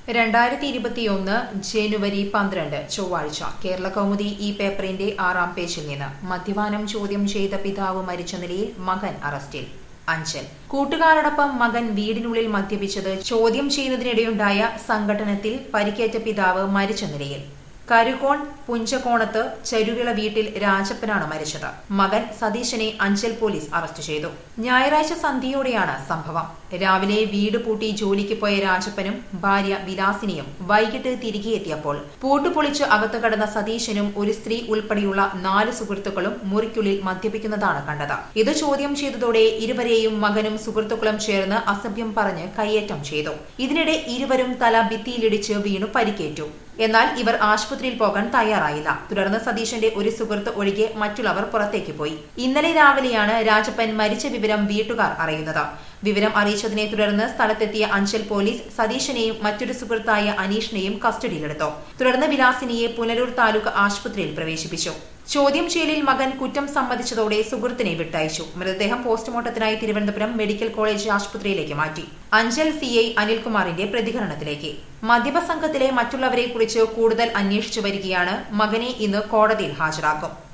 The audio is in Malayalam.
രണ്ടായിരത്തി ഇരുപത്തിയൊന്ന് ജനുവരി പന്ത്രണ്ട് ചൊവ്വാഴ്ച കേരള കൗമുദി ഈ പേപ്പറിന്റെ ആറാം പേജിൽ നിന്ന് മദ്യപാനം ചോദ്യം ചെയ്ത പിതാവ് മരിച്ച നിലയിൽ മകൻ അറസ്റ്റിൽ അഞ്ചൽ കൂട്ടുകാരോടൊപ്പം മകൻ വീടിനുള്ളിൽ മദ്യപിച്ചത് ചോദ്യം ചെയ്യുന്നതിനിടെയുണ്ടായ സംഘട്ടനത്തിൽ പരിക്കേറ്റ പിതാവ് മരിച്ച നിലയിൽ കരുകോൺ പുഞ്ചകോണത്ത് ചരുവിള വീട്ടിൽ രാജപ്പനാണ് മരിച്ചത് മകൻ സതീശനെ അഞ്ചൽ പോലീസ് അറസ്റ്റ് ചെയ്തു ഞായറാഴ്ച സന്ധ്യയോടെയാണ് സംഭവം രാവിലെ വീട് പൂട്ടി ജോലിക്ക് പോയ രാജപ്പനും ഭാര്യ വിലാസിനിയും വൈകിട്ട് തിരികെ എത്തിയപ്പോൾ പൂട്ടുപൊളിച്ച് അകത്ത് കടന്ന സതീശനും ഒരു സ്ത്രീ ഉൾപ്പെടെയുള്ള നാല് സുഹൃത്തുക്കളും മുറിക്കുള്ളിൽ മദ്യപിക്കുന്നതാണ് കണ്ടത് ഇത് ചോദ്യം ചെയ്തതോടെ ഇരുവരെയും മകനും സുഹൃത്തുക്കളും ചേർന്ന് അസഭ്യം പറഞ്ഞ് കയ്യേറ്റം ചെയ്തു ഇതിനിടെ ഇരുവരും തല ഭിത്തിയിലിടിച്ച് വീണു പരിക്കേറ്റു എന്നാൽ ഇവർ ആശുപത്രിയിൽ പോകാൻ തയ്യാറായില്ല തുടർന്ന് സതീശന്റെ ഒരു സുഹൃത്ത് ഒഴികെ മറ്റുള്ളവർ പുറത്തേക്ക് പോയി ഇന്നലെ രാവിലെയാണ് രാജപ്പൻ മരിച്ച വിവരം വീട്ടുകാർ അറിയുന്നത് വിവരം അറിയിച്ചതിനെ തുടർന്ന് സ്ഥലത്തെത്തിയ അഞ്ചൽ പോലീസ് സതീശനെയും മറ്റൊരു സുഹൃത്തായ അനീഷിനെയും കസ്റ്റഡിയിലെടുത്തു തുടർന്ന് വിലാസിനിയെ പുനലൂർ താലൂക്ക് ആശുപത്രിയിൽ പ്രവേശിപ്പിച്ചു ചോദ്യം ചെയ്യലിൽ മകൻ കുറ്റം സമ്മതിച്ചതോടെ സുഹൃത്തിനെ വിട്ടയച്ചു മൃതദേഹം പോസ്റ്റ്മോർട്ടത്തിനായി തിരുവനന്തപുരം മെഡിക്കൽ കോളേജ് ആശുപത്രിയിലേക്ക് മാറ്റി അഞ്ചൽ സി ഐ അനിൽകുമാറിന്റെ പ്രതികരണത്തിലേക്ക് മദ്യപ സംഘത്തിലെ മറ്റുള്ളവരെ കുറിച്ച് കൂടുതൽ അന്വേഷിച്ചു വരികയാണ് മകനെ ഇന്ന് കോടതിയിൽ ഹാജരാക്കും